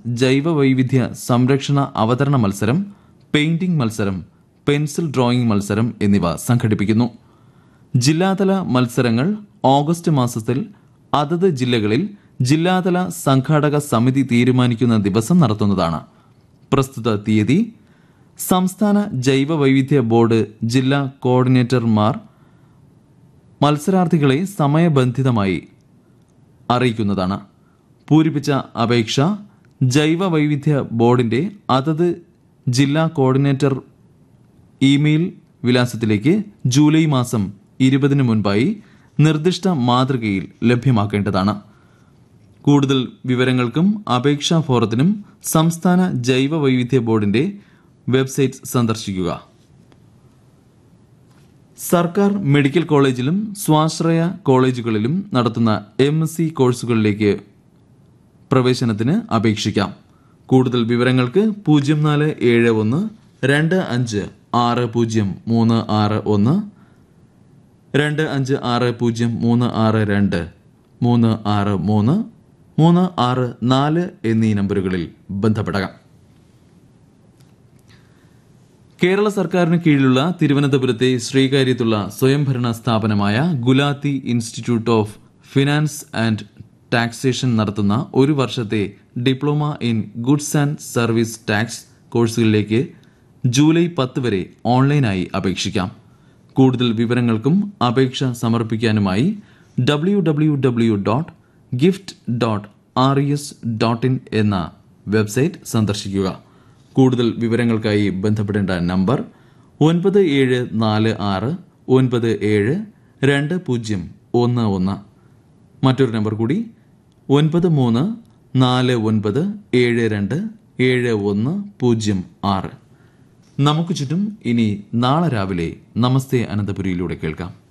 ജൈവ വൈവിധ്യ സംരക്ഷണ അവതരണ മത്സരം പെയിന്റിംഗ് മത്സരം പെൻസിൽ ഡ്രോയിംഗ് മത്സരം എന്നിവ സംഘടിപ്പിക്കുന്നു ജില്ലാതല മത്സരങ്ങൾ ഓഗസ്റ്റ് മാസത്തിൽ അതത് ജില്ലകളിൽ ജില്ലാതല സംഘാടക സമിതി തീരുമാനിക്കുന്ന ദിവസം നടത്തുന്നതാണ് പ്രസ്തുത തീയതി സംസ്ഥാന ജൈവ വൈവിധ്യ ബോർഡ് ജില്ലാ കോർഡിനേറ്റർമാർ മത്സരാർത്ഥികളെ സമയബന്ധിതമായി അറിയിക്കുന്നതാണ് പൂരിപ്പിച്ച അപേക്ഷ ജൈവ വൈവിധ്യ ബോർഡിന്റെ അതത് ജില്ലാ കോർഡിനേറ്റർ ഇമെയിൽ വിലാസത്തിലേക്ക് ജൂലൈ മാസം ഇരുപതിന് മുൻപായി നിർദ്ദിഷ്ട മാതൃകയിൽ ലഭ്യമാക്കേണ്ടതാണ് കൂടുതൽ വിവരങ്ങൾക്കും അപേക്ഷാ ഫോറത്തിനും സംസ്ഥാന ജൈവ വൈവിധ്യ ബോർഡിന്റെ വെബ്സൈറ്റ് സന്ദർശിക്കുക സർക്കാർ മെഡിക്കൽ കോളേജിലും സ്വാശ്രയ കോളേജുകളിലും നടത്തുന്ന എം എസ് സി കോഴ്സുകളിലേക്ക് പ്രവേശനത്തിന് അപേക്ഷിക്കാം കൂടുതൽ വിവരങ്ങൾക്ക് പൂജ്യം നാല് ഏഴ് ഒന്ന് രണ്ട് അഞ്ച് ആറ് പൂജ്യം മൂന്ന് ആറ് ഒന്ന് രണ്ട് അഞ്ച് ആറ് പൂജ്യം മൂന്ന് ആറ് രണ്ട് മൂന്ന് ആറ് മൂന്ന് മൂന്ന് ആറ് നാല് എന്നീ നമ്പറുകളിൽ ബന്ധപ്പെടാം കേരള സർക്കാരിന് കീഴിലുള്ള തിരുവനന്തപുരത്തെ ശ്രീകാര്യത്തുള്ള സ്വയംഭരണ സ്ഥാപനമായ Gulati institute of finance and taxation നടത്തുന്ന ഒരു വർഷത്തെ diploma in goods and service tax കോഴ്സുകളിലേക്ക് ജൂലൈ പത്ത് വരെ ഓൺലൈനായി അപേക്ഷിക്കാം കൂടുതൽ വിവരങ്ങൾക്കും അപേക്ഷ സമർപ്പിക്കാനുമായി W W W dot gift dot R S dot in എന്ന വെബ്സൈറ്റ് സന്ദർശിക്കുക കൂടുതൽ വിവരങ്ങൾക്കായി ബന്ധപ്പെടേണ്ട നമ്പർ ഒൻപത് ഏഴ് നാല് ആറ് ഒൻപത് ഏഴ് രണ്ട് പൂജ്യം ഒന്ന് ഒന്ന് മറ്റൊരു നമ്പർ കൂടി ഒൻപത് മൂന്ന് നാല് ഒൻപത് ഏഴ് രണ്ട് ഏഴ് ഒന്ന് പൂജ്യം ആറ് നമുക്ക് ചുറ്റും ഇനി നാളെ രാവിലെ നമസ്തേ അനന്തപുരിയിലൂടെ കേൾക്കാം